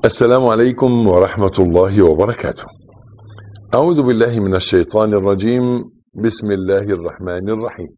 السلام عليكم ورحمة الله وبركاته أعوذ بالله من الشيطان الرجيم بسم الله الرحمن الرحيم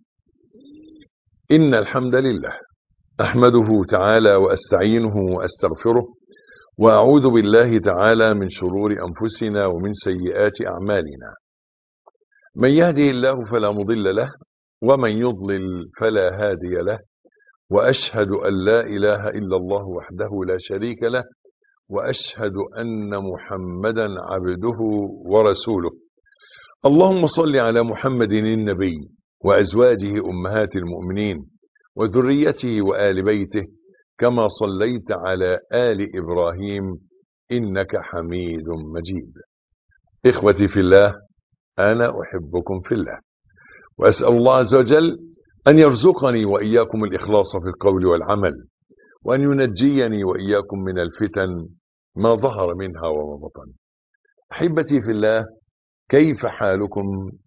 إن الحمد لله أحمده تعالى وأستعينه وأستغفره وأعوذ بالله تعالى من شرور أنفسنا ومن سيئات أعمالنا من يهده الله فلا مضل له ومن يضلل فلا هادي له وأشهد أن لا إله إلا الله وحده لا شريك له واشهد ان محمدا عبده ورسوله اللهم صل على محمد النبي وازواجه امهات المؤمنين وذريته وال بيته كما صليت على ال ابراهيم انك حميد مجيد اخوتي في الله انا احبكم في الله واسال الله عز وجل ان يرزقني واياكم الاخلاص في القول والعمل وأن ينجيني وإياكم من الفتن ما ظهر منها وما بطن أحبتي في الله كيف حالكم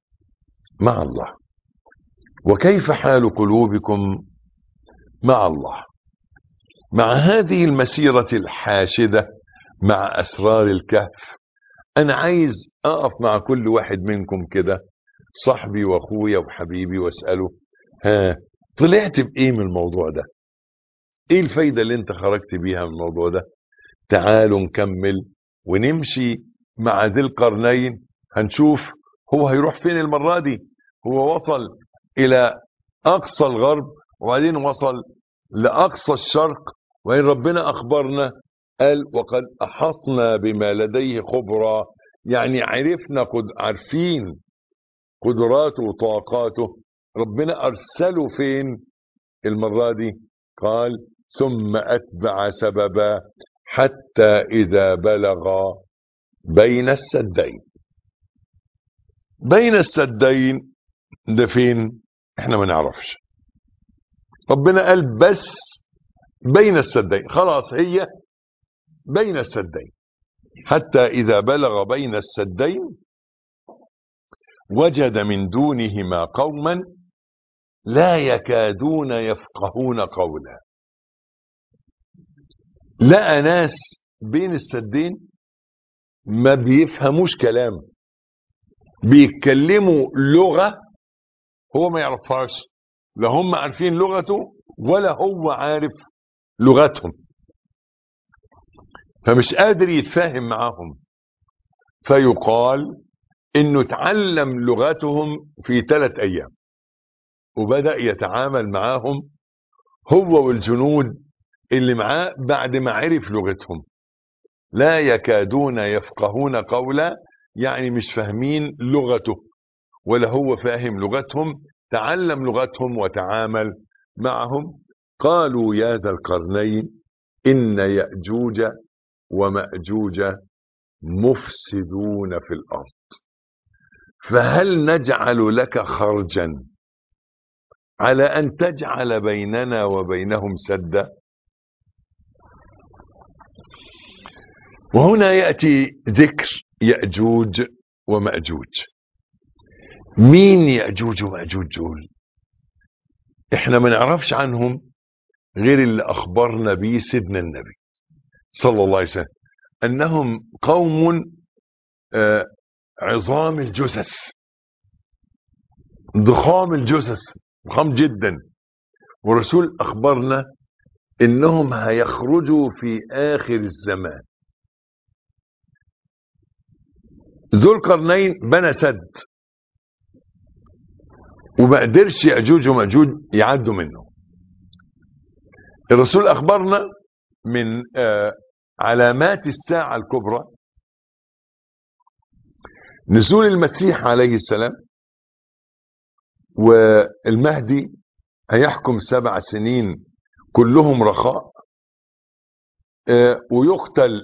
مع الله وكيف حال قلوبكم مع الله مع هذه المسيرة الحاشدة مع أسرار الكهف أنا عايز أقف مع كل واحد منكم كده صاحبي وأخويا وحبيبي وأسأله ها طلعت بإيه من الموضوع ده ايه الفايدة اللي انت خرجت بيها من الموضوع ده تعالوا نكمل ونمشي مع ذي القرنين هنشوف هو هيروح فين المرة دي هو وصل الى اقصى الغرب وبعدين وصل لاقصى الشرق وان ربنا اخبرنا قال وقد احطنا بما لديه خبرا يعني عرفنا قد عارفين قدراته وطاقاته ربنا ارسله فين المرة دي قال ثم أتبع سببا حتى إذا بلغ بين السدين بين السدين ده فين احنا ما نعرفش ربنا قال بس بين السدين خلاص هي بين السدين حتى إذا بلغ بين السدين وجد من دونهما قوما لا يكادون يفقهون قولا لقى ناس بين السدين ما بيفهموش كلام بيتكلموا لغة هو ما يعرفهاش لا هم عارفين لغته ولا هو عارف لغتهم فمش قادر يتفاهم معاهم فيقال انه اتعلم لغتهم في ثلاث ايام وبدأ يتعامل معاهم هو والجنود اللي معاه بعد ما عرف لغتهم لا يكادون يفقهون قولا يعني مش فاهمين لغته ولا هو فاهم لغتهم تعلم لغتهم وتعامل معهم قالوا يا ذا القرنين إن يأجوج ومأجوج مفسدون في الأرض فهل نجعل لك خرجا على أن تجعل بيننا وبينهم سدا وهنا يأتي ذكر يأجوج ومأجوج مين يأجوج ومأجوج دول احنا ما نعرفش عنهم غير اللي أخبرنا به سيدنا النبي صلى الله عليه وسلم أنهم قوم آه عظام الجثث ضخام الجثث ضخام جدا والرسول اخبرنا انهم هيخرجوا في اخر الزمان ذو القرنين بنى سد وما قدرش ياجوج وماجوج يعدوا منه الرسول اخبرنا من آه علامات الساعه الكبرى نزول المسيح عليه السلام والمهدي هيحكم سبع سنين كلهم رخاء ويقتل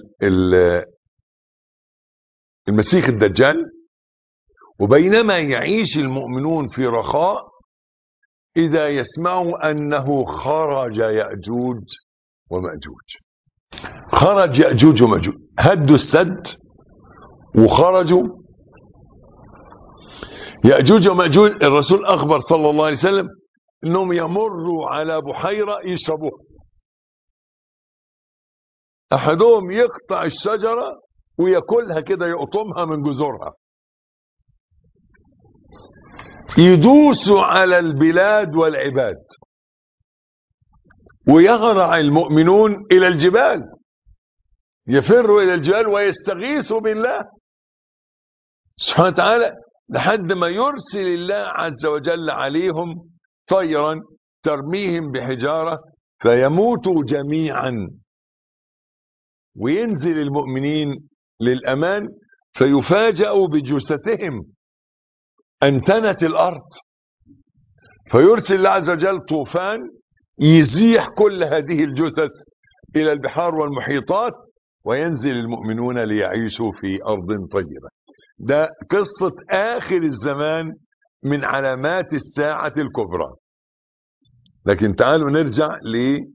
المسيح الدجال وبينما يعيش المؤمنون في رخاء إذا يسمعوا أنه خرج يأجوج ومأجوج خرج يأجوج ومأجوج هدوا السد وخرجوا يأجوج ومأجوج الرسول أخبر صلى الله عليه وسلم أنهم يمروا على بحيرة يشربوها احدهم يقطع الشجرة وياكلها كده يقطمها من جذورها يدوسوا على البلاد والعباد ويغرع المؤمنون الى الجبال يفروا الى الجبال ويستغيثوا بالله سبحانه وتعالى لحد ما يرسل الله عز وجل عليهم طيرا ترميهم بحجارة فيموتوا جميعا وينزل المؤمنين للأمان فيفاجأوا بجثتهم أنتنت الأرض فيرسل الله عز وجل طوفان يزيح كل هذه الجثث إلى البحار والمحيطات وينزل المؤمنون ليعيشوا في أرض طيبة ده قصة آخر الزمان من علامات الساعة الكبرى لكن تعالوا نرجع ل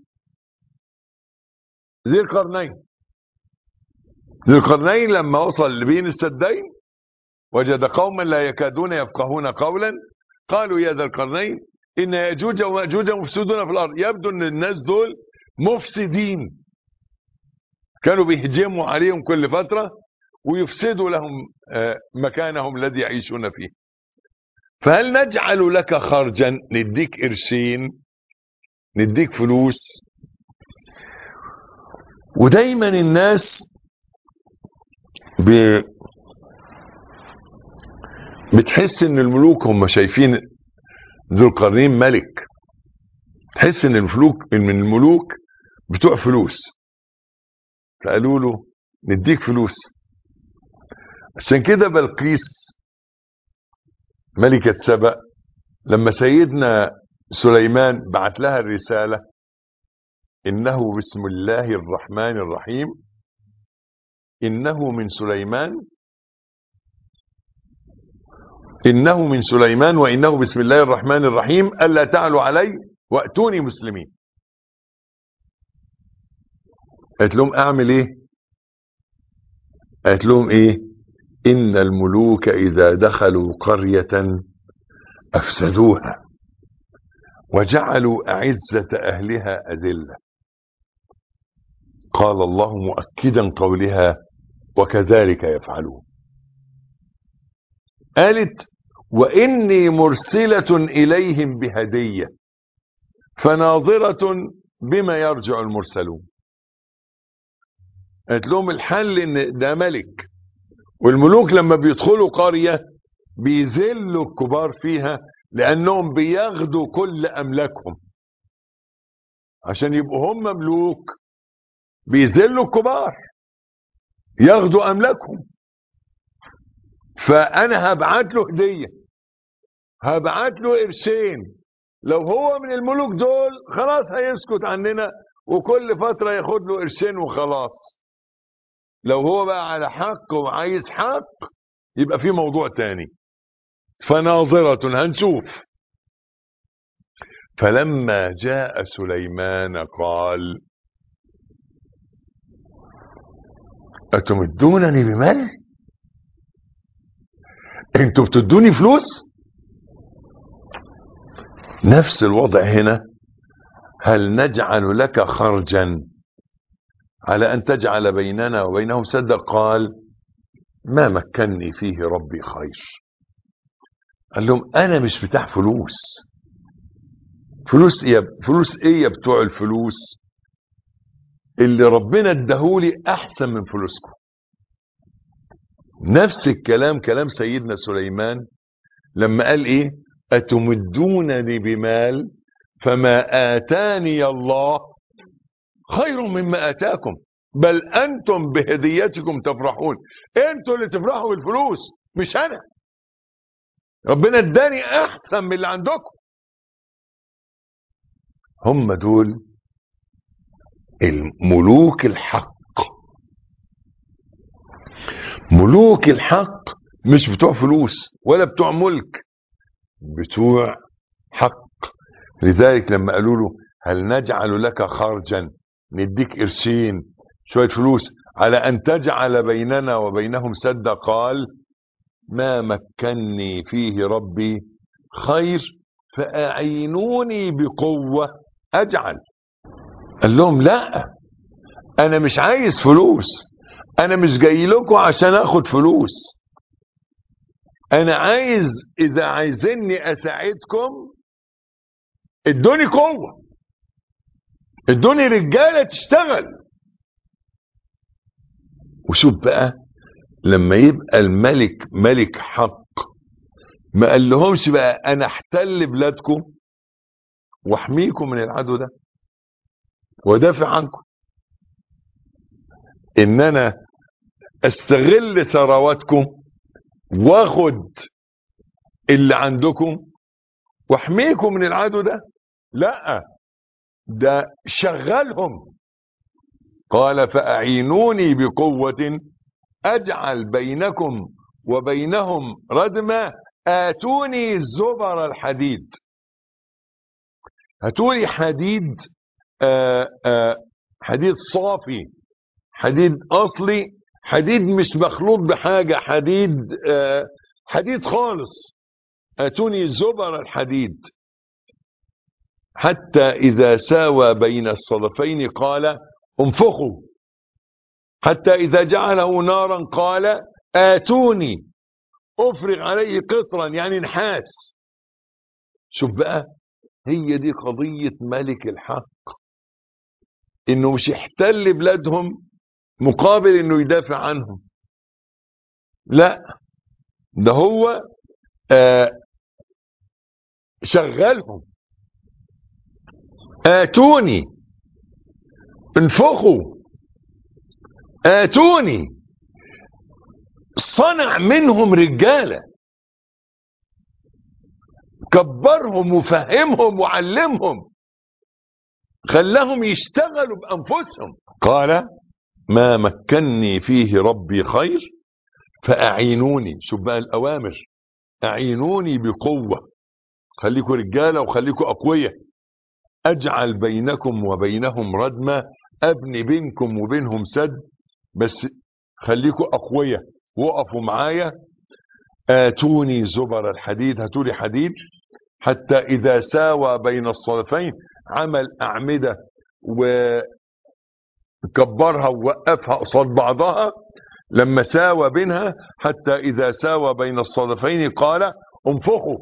ذي القرنين ذي القرنين لما وصل بين السدين وجد قوما لا يكادون يفقهون قولا قالوا يا ذا القرنين ان ياجوج وماجوج مفسدون في الارض يبدو ان الناس دول مفسدين كانوا بيهجموا عليهم كل فتره ويفسدوا لهم مكانهم الذي يعيشون فيه فهل نجعل لك خرجا نديك قرشين نديك فلوس ودايما الناس ب... بتحس ان الملوك هم شايفين ذو القرنين ملك تحس ان الملوك من الملوك بتوع فلوس فقالوا له نديك فلوس عشان كده بلقيس ملكة سبأ لما سيدنا سليمان بعت لها الرسالة إنه بسم الله الرحمن الرحيم إنه من سليمان إنه من سليمان وإنه بسم الله الرحمن الرحيم ألا تعلوا علي وأتوني مسلمين قالت لهم أعمل إيه قالت لهم إيه إن الملوك إذا دخلوا قرية أفسدوها وجعلوا أعزة أهلها أذلة قال الله مؤكدا قولها وكذلك يفعلون قالت وإني مرسلة إليهم بهدية فناظرة بما يرجع المرسلون قالت لهم الحل ان ده ملك والملوك لما بيدخلوا قرية بيذلوا الكبار فيها لأنهم بياخدوا كل أملاكهم عشان يبقوا هم ملوك بيذلوا الكبار ياخدوا أملاكهم فأنا هبعت له هدية هبعت له قرشين لو هو من الملوك دول خلاص هيسكت عننا وكل فترة ياخد له قرشين وخلاص لو هو بقى على حق وعايز حق يبقى في موضوع تاني فناظرة هنشوف فلما جاء سليمان قال أتمدونني بمال انتوا بتدوني فلوس نفس الوضع هنا هل نجعل لك خرجا على أن تجعل بيننا وبينهم سدا قال ما مكنني فيه ربي خير قال لهم أنا مش بتاع فلوس فلوس ايه فلوس ايه يا بتوع الفلوس اللي ربنا اداهولي احسن من فلوسكم نفس الكلام كلام سيدنا سليمان لما قال ايه اتمدونني بمال فما اتاني الله خير مما اتاكم بل انتم بهديتكم تفرحون انتوا اللي تفرحوا بالفلوس مش انا ربنا اداني احسن من اللي عندكم هم دول الملوك الحق ملوك الحق مش بتوع فلوس ولا بتوع ملك بتوع حق لذلك لما قالوا له هل نجعل لك خرجا نديك قرشين شوية فلوس على أن تجعل بيننا وبينهم سدا قال ما مكني فيه ربي خير فأعينوني بقوة أجعل قال لهم لا انا مش عايز فلوس انا مش جاي لكم عشان اخد فلوس انا عايز اذا عايزيني اساعدكم ادوني قوة ادوني رجالة تشتغل وشوف بقى لما يبقى الملك ملك حق ما قال لهمش بقى انا احتل بلادكم واحميكم من العدو ده ودافع عنكم ان انا استغل ثرواتكم واخد اللي عندكم واحميكم من العدو ده لا ده شغلهم قال فأعينوني بقوة أجعل بينكم وبينهم ردما آتوني زبر الحديد هاتولي حديد آآ آآ حديد صافي حديد أصلي حديد مش مخلوط بحاجة حديد حديد خالص اتوني زبر الحديد حتى اذا ساوى بين الصدفين قال انفخوا حتى اذا جعله نارا قال اتوني افرغ عليه قطرا يعني نحاس شوف بقى هي دي قضية ملك الحق انه مش يحتل بلادهم مقابل انه يدافع عنهم لا ده هو آه شغلهم آتوني انفخوا آتوني صنع منهم رجالة كبرهم وفهمهم وعلمهم خلاهم يشتغلوا بأنفسهم قال ما مكني فيه ربي خير فأعينوني شوف بقى الأوامر أعينوني بقوة خليكوا رجالة وخليكوا أقوياء أجعل بينكم وبينهم ردما أبني بينكم وبينهم سد بس خليكوا أقوياء وقفوا معايا آتوني زبر الحديد هاتولي حديد حتى إذا ساوى بين الصرفين عمل أعمدة وكبرها ووقفها قصاد بعضها لما ساوى بينها حتى إذا ساوى بين الصدفين قال انفخوا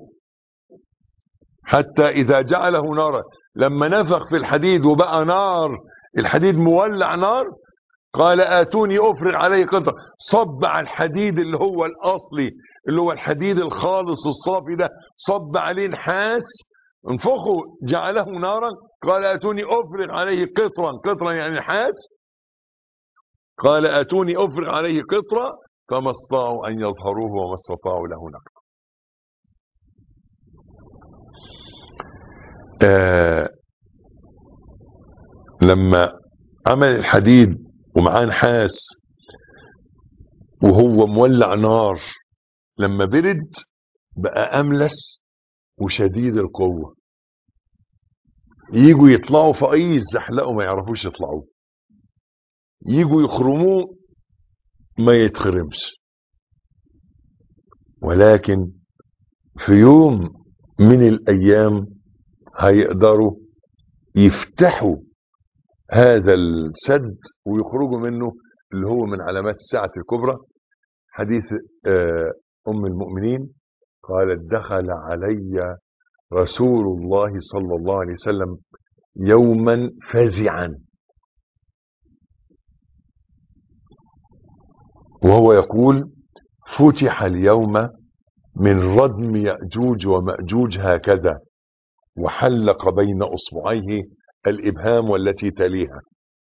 حتى إذا جعله نارا لما نفخ في الحديد وبقى نار الحديد مولع نار قال آتوني أفرغ عليه قطرة صب على الحديد اللي هو الأصلي اللي هو الحديد الخالص الصافي ده صب عليه نحاس انفخوا جعله نارا قال آتوني أفرغ عليه قطرا قطرا يعني نحاس قال اتوني افرغ عليه قطرة فما استطاعوا ان يظهروه وما استطاعوا له نقبا آه لما عمل الحديد ومعاه نحاس وهو مولع نار لما برد بقى املس وشديد القوة يجوا يطلعوا في اي يزحلقوا ما يعرفوش يطلعوه يجوا يخرموه ما يتخرمش ولكن في يوم من الايام هيقدروا يفتحوا هذا السد ويخرجوا منه اللي هو من علامات الساعة الكبرى حديث ام المؤمنين قالت دخل علي رسول الله صلى الله عليه وسلم يوما فزعا وهو يقول فتح اليوم من ردم يأجوج ومأجوج هكذا وحلق بين أصبعيه الإبهام والتي تليها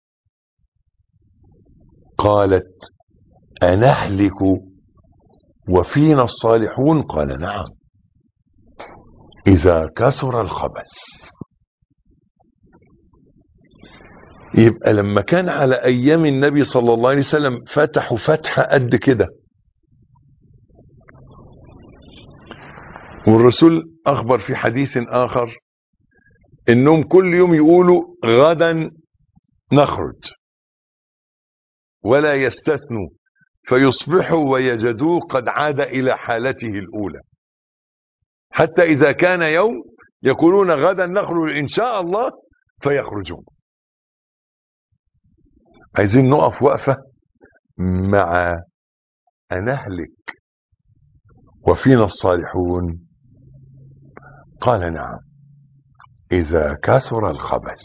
قالت أنهلك وفينا الصالحون قال نعم إذا كثر الخبث يبقى لما كان على ايام النبي صلى الله عليه وسلم فتحوا فتحة قد كده والرسول اخبر في حديث اخر انهم كل يوم يقولوا غدا نخرج ولا يستثنوا فيصبحوا ويجدوه قد عاد الى حالته الاولى حتى اذا كان يوم يقولون غدا نخرج ان شاء الله فيخرجون عايزين نقف وقفة مع أنهلك وفينا الصالحون قال نعم إذا كثر الخبث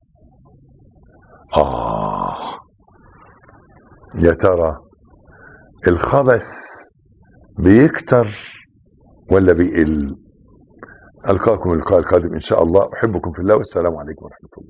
آه يا ترى الخبث بيكتر ولا بيقل ألقاكم اللقاء القادم إن شاء الله أحبكم في الله والسلام عليكم ورحمة الله